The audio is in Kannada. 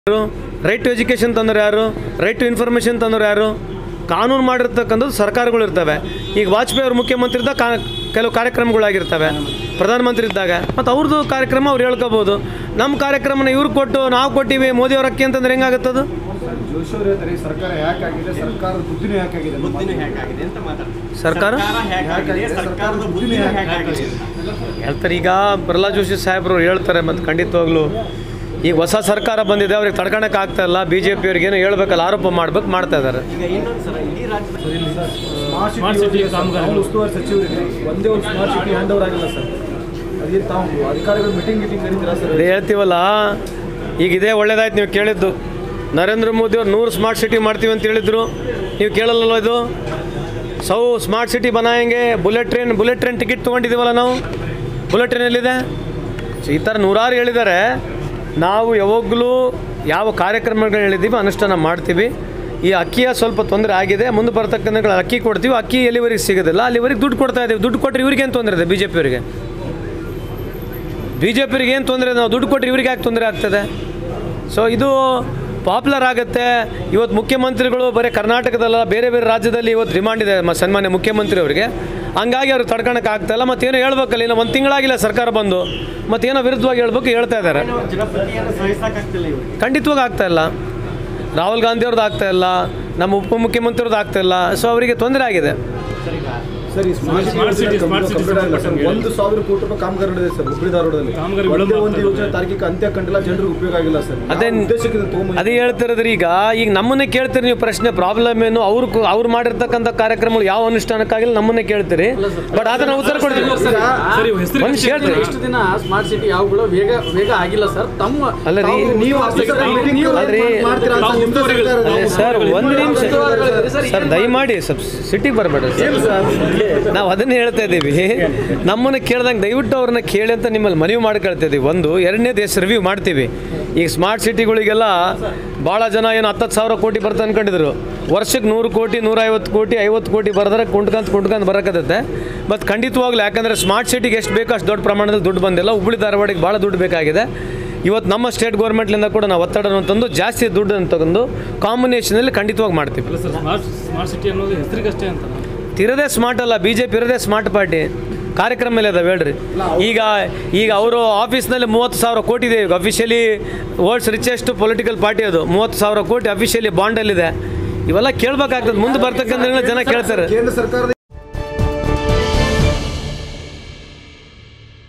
ಯಾರು ರೈಟ್ ಟು ಎಜುಕೇಷನ್ ತಂದ್ರೆ ಯಾರು ರೈಟ್ ಟು ಇನ್ಫಾರ್ಮೇಷನ್ ತಂದ್ರೆ ಯಾರು ಕಾನೂನು ಮಾಡಿರ್ತಕ್ಕಂಥದ್ದು ಸರ್ಕಾರಗಳು ಇರ್ತವೆ ಈಗ ವಾಜಪೇಯಿ ಅವರು ಮುಖ್ಯಮಂತ್ರಿ ಇದ್ದಾಗ ಕಾ ಕೆಲವು ಕಾರ್ಯಕ್ರಮಗಳಾಗಿರ್ತವೆ ಪ್ರಧಾನಮಂತ್ರಿ ಇದ್ದಾಗ ಮತ್ತು ಅವ್ರದ್ದು ಕಾರ್ಯಕ್ರಮ ಅವ್ರು ಹೇಳ್ಕೋಬೋದು ನಮ್ಮ ಕಾರ್ಯಕ್ರಮನ ಇವ್ರು ಕೊಟ್ಟು ನಾವು ಕೊಟ್ಟಿವಿ ಮೋದಿ ಅವ್ರ ಅಕ್ಕಿ ಅಂತಂದ್ರೆ ಹೆಂಗಾಗುತ್ತದು ಜೋಶಿ ಅವ್ರು ಹೇಳ್ತಾರೆ ಈ ಸರ್ಕಾರ ಹ್ಯಾಕ್ ಆಗಿದೆ ಸರ್ಕಾರದ ಬುದ್ಧಿನೂ ಹ್ಯಾಕ್ ಆಗಿದೆ ಅಂತ ಬುದ್ಧಿನೂ ಹ್ಯಾಕ್ ಆಗಿದೆ ಅಂತ ಮಾತಾಡ್ತಾರೆ ಸರ್ಕಾರ ಹ್ಯಾಕ್ ಆಗಿದೆ ಸರ್ಕಾರದ ಬುದ್ಧಿನೂ ಹ್ಯಾಕ್ ಆಗಿದೆ ಹೇಳ್ತಾರೆ ಈಗ ಪ್ರಹ್ಲಾದ್ ಜೋಶಿ ಸಾಹೇಬರು ಹೇಳ್ತಾರೆ ಮತ್ತು ಖಂಡಿತವಾಗ್ಲೂ ಈಗ ಹೊಸ ಸರ್ಕಾರ ಬಂದಿದೆ ಅವ್ರಿಗೆ ತಡ್ಕೊಳಕ್ಕೆ ಆಗ್ತಾ ಇಲ್ಲ ಬಿ ಜೆ ಪಿಯವ್ರಿಗೆ ಏನೋ ಹೇಳ್ಬೇಕಲ್ಲ ಆರೋಪ ಮಾಡ್ಬೇಕು ಮಾಡ್ತಾ ಇದ್ದಾರೆ ಈಗ ಇನ್ನೊಂದು ಸಲ ಇಡೀ ರಾಜ್ಯದ ಸ್ಮಾರ್ಟ್ ಸಿಟಿ ಯೋಜನೆ ಉಸ್ತುವಾರಿ ಸಚಿವರಿಗೆ ಒಂದೇ ಒಂದು ಸ್ಮಾರ್ಟ್ ಸಿಟಿ ಹ್ಯಾಂಡ್ ಓವರ್ ಆಗಿಲ್ಲ ಸರ್ ಅದೇ ತಾವು ಅಧಿಕಾರಿಗಳು ಮೀಟಿಂಗ್ ಮೀಟಿಂಗ್ ಕರೀತೀರಾ ಸರ್ ಅದೇ ಹೇಳ್ತೀವಲ್ಲ ಈಗ ಇದೇ ಒಳ್ಳೇದಾಯ್ತು ನೀವು ಕೇಳಿದ್ದು ನರೇಂದ್ರ ಮೋದಿ ಅವ್ರು ನೂರು ಸ್ಮಾರ್ಟ್ ಸಿಟಿ ಮಾಡ್ತೀವಿ ಅಂತ ಹೇಳಿದ್ರು ನೀವು ಕೇಳಲ್ಲಲ್ವ ಇದು ಸೌ ಸ್ಮಾರ್ಟ್ ಸಿಟಿ ಬನಾಯಂಗೆ bullet train bullet train ticket ತೊಗೊಂಡಿದ್ದೀವಲ್ಲ ನಾವು ಬುಲೆಟ್ ಟ್ರೈನ್ ಎಲ್ಲಿದೆ ಸೊ ಈ ಥರ ನೂರಾರು ಹೇಳಿದ್ದಾರೆ ನಾವು ಯಾವಾಗಲೂ ಯಾವ ಕಾರ್ಯಕ್ರಮಗಳು ಹೇಳಿದ್ದೀವಿ ಅನುಷ್ಠಾನ ಮಾಡ್ತೀವಿ ಈ ಅಕ್ಕಿಯ ಸ್ವಲ್ಪ ತೊಂದರೆ ಆಗಿದೆ ಮುಂದೆ ಬರ್ತಕ್ಕಂಥ ಅಕ್ಕಿ ಕೊಡ್ತೀವಿ ಅಕ್ಕಿ ಎಲ್ಲಿವರೆಗೆ ಸಿಗೋದಿಲ್ಲ ಅಲ್ಲಿವರೆಗೆ ದುಡ್ಡು ಕೊಡ್ತಾ ಇದ್ದೀವಿ ದುಡ್ಡು ಕೊಟ್ಟರೆ ಇವ್ರಿಗೆ ಏನು ತೊಂದರೆ ಇದೆ ಬಿ ಜೆ ಪಿಯವರಿಗೆ ಬಿ ಜೆ ಪಿಯವ್ರಿಗೆ ಏನು ತೊಂದರೆ ನಾವು ದುಡ್ಡು ಕೊಟ್ಟರೆ ಇವ್ರಿಗೆ ಯಾಕೆ ತೊಂದರೆ ಆಗ್ತದೆ ಸೊ ಇದು ಪಾಪ್ಯುಲರ್ ಆಗುತ್ತೆ ಇವತ್ತು ಮುಖ್ಯಮಂತ್ರಿಗಳು ಬರೀ ಕರ್ನಾಟಕದಲ್ಲ ಬೇರೆ ಬೇರೆ ರಾಜ್ಯದಲ್ಲಿ ಇವತ್ತು ಡಿಮಾಂಡ್ ಇದೆ ಮ- ಸನ್ಮಾನ್ಯ ಮುಖ್ಯಮಂತ್ರಿ ಅವರಿಗೆ ಹಂಗಾಗಿ ಅವ್ರಿಗೆ ತಡ್ಕೊಳಕ್ಕೆ ಆಗ್ತಾಯಿಲ್ಲ ಮತ್ತೇನೋ ಹೇಳ್ಬೇಕಲ್ಲ ಇನ್ನು ಒಂದು ತಿಂಗಳಾಗಿಲ್ಲ ಸರ್ಕಾರ ಬಂದು ಮತ್ತೇನೋ ವಿರುದ್ಧವಾಗಿ ಹೇಳ್ಬೇಕು ಹೇಳ್ತಾ ಇದ್ದಾರೆ ಅವ್ರ ಜನಪ್ರತಿಯನ್ನು ಸಹಿಸಕ್ಕಾಗ್ತಿಲ್ಲ ಇವ್ರಿಗೆ ಖಂಡಿತವಾಗಿ ಆಗ್ತಾ ಇಲ್ಲ ರಾಹುಲ್ ಗಾಂಧಿ ಅವ್ರದ್ದು ಆಗ್ತಾ ಇಲ್ಲ ನಮ್ಮ ಉಪಮುಖ್ಯಮಂತ್ರಿಯವ್ರದ್ದು ಆಗ್ತಾ ಇಲ್ಲ ಸೊ ಅವರಿಗೆ ತೊಂದರೆ ಆಗಿದೆ ಸರ್ ಈಗ ಸರ್ ಈ ಸ್ಮಾರ್ಟ್ ಸಿಟಿ ಕಂಪ್ಲೀಟ್ ಆಗಿಲ್ಲ ಸರ್ ಒಂದು ಸಾವಿರ ಕೋಟಿ ರೂಪಾಯಿ ಕಾಮಗಾರಿ ನಡೆದಿದೆ ಸರ್ ಹುಬ್ಳಿ ಧಾರವಾಡದಲ್ಲಿ ಒಂದೇ ಒಂದು ಯೋಜನೆ ತಾರೀಕಿಗೆ ಅಂತ್ಯ ಕಂಡಿಲ್ಲ ಜನರಿಗೆ ಉಪಯೋಗ ಆಗಿಲ್ಲ ಸರ್ ಅದೇ ಯಾವ ಉದ್ದೇಶಕ್ಕೆ ಇದನ್ನ ತಗೊಂಬಂದಿದ್ದೀರಾ? ಅದೇ ಹೇಳ್ತಿರೋದ್ರಿ ಈಗ ಈಗ ನಮ್ಮನ್ನೇ ಕೇಳ್ತೀರಿ ನೀವು ಪ್ರಶ್ನೆ ಪ್ರಾಬ್ಲಮ್ ಏನು ಅವ್ರು ಕು- ಅವ್ರು ಮಾಡಿರ್ತಕ್ಕಂಥ ಕಾರ್ಯಕ್ರಮಗಳು ಯಾವ ಅನುಷ್ಠಾನಕ್ಕಾಗಿಲ್ಲ ನಮ್ಮನ್ನೇ ಕೇಳ್ತೀರಿ ಬಟ್ ಅದನ್ನ ಉತ್ತರ ಕೊಡ್ತೀವಿ ಮನುಷ್ಯ ಹೇಳ್ತೀರಿ ಇಷ್ಟು ದಿನ ಸ್ಮಾರ್ಟ್ ಸಿಟಿ ಯಾವಗಳು ವೇಗ ವೇಗ ಆಗಿಲ್ಲ ಸರ್ ತಮ್ಮ ಅಲ್ಲ ರೀ ತಾವು- ನೀವು ಆಫೀಸರ್ meeting ನೀವು- ಮಾಡಿ- ಮಾಡ್ತೀರಾ ಅಂತ ನಿಮ್ದೇ ಸರ್ಕಾರ ಇದೆ. ಸರ್ ಒಂದು ನಿಮಿಷ ಸರ್ ದಯಮಾಡಿ ಸ್ವಲ್ಪ ಸಿಟಿಗೆ ಬರಬೇಡ ನಾವು ಅದನ್ನೇ ಹೇಳ್ತಾ ಇದ್ದೀವಿ ನಮ್ಮನ್ನು ಕೇಳ್ದಂಗೆ ದಯವಿಟ್ಟು ಅವ್ರನ್ನ ಕೇಳಿ ಅಂತ ನಿಮ್ಮಲ್ಲಿ ಮನವಿ ಮಾಡ್ಕೊಳ್ತಾ ಇದ್ದೀವಿ ಒಂದು ಎರಡನೇ ದೇಶ ರಿವ್ಯೂ ಮಾಡ್ತೀವಿ ಈಗ ಸ್ಮಾರ್ಟ್ ಸಿಟಿಗಳಿಗೆಲ್ಲ ಭಾಳ ಜನ ಏನು ಹತ್ತತ್ತು ಸಾವಿರ ಕೋಟಿ ಬರ್ತಾ ಅನ್ಕೊಂಡಿದ್ರು ವರ್ಷಕ್ಕೆ ನೂರು ಕೋಟಿ ನೂರೈವತ್ತು ಕೋಟಿ ಐವತ್ತು ಕೋಟಿ ಬರೆದ್ರೆ ಕುಂಟ್ಕಂತ ಕುಂಟ್ಕಂತ ಬರಕತ್ತೈತೆ ಮತ್ತು ಖಂಡಿತವಾಗ್ಲೂ ಯಾಕಂದರೆ ಸ್ಮಾರ್ಟ್ ಸಿಟಿಗೆ ಎಷ್ಟು ಬೇಕೋ ಅಷ್ಟು ದೊಡ್ಡ ಪ್ರಮಾಣದಲ್ಲಿ ದುಡ್ಡು ಬಂದಿಲ್ಲ ಹುಬ್ಳಿ ಧಾರವಾಡಿಗೆ ಭಾಳ ದುಡ್ಡು ಬೇಕಾಗಿದೆ ಇವತ್ತು ನಮ್ಮ ಸ್ಟೇಟ್ ಗೌರ್ಮೆಂಟ್ಲಿಂದ ಕೂಡ ನಾವು ಒತ್ತಡವನ್ನು ತಂದು ಜಾಸ್ತಿ ದುಡ್ಡನ್ನು ತಗೊಂಡು ಕಾಂಬಿನೇಷನಲ್ಲಿ ಖಂಡಿತವಾಗಿ ಮಾಡ್ತೀವಿ ಅಲ್ಲ ಸರ್ ಸ್ಮಾರ್ಟ್ ಸ್ಮಾರ್ಟ್ ಸಿಟಿ ಅನ್ನೋದು ಹೆಸರಿಗಷ್ಟೇ ಅಂತ ಇರೋದೇ ಸ್ಮಾರ್ಟ್ ಅಲ್ಲ ಬಿ ಜೆ ಪಿ ಇರೋದೇ ಸ್ಮಾರ್ಟ್ ಪಾರ್ಟಿ ಕಾರ್ಯಕ್ರಮ ಮೇಲೆ ಅದಾವೆ ಹೇಳ್ರಿ ಈಗ ಈಗ ಅವರು ಆಫೀಸ್ನಲ್ಲಿ ಮೂವತ್ತು ಸಾವಿರ ಕೋಟಿ ಇದೆ ಈಗ officially world's richest political party ಅದು ಮೂವತ್ತು ಸಾವಿರ ಕೋಟಿ ಅಫಿಷಿಯಲಿ ಬಾಂಡಲ್ಲಿದೆ ಇವೆಲ್ಲ ಕೇಳಬೇಕಾಗ್ತದೆ ಮುಂದೆ ಬರ್ತಕ್ಕಂಥ ಜನ ಕೇಳ್ತಾರೆ ಕೇಂದ್ರ ಸರ್ಕಾರದ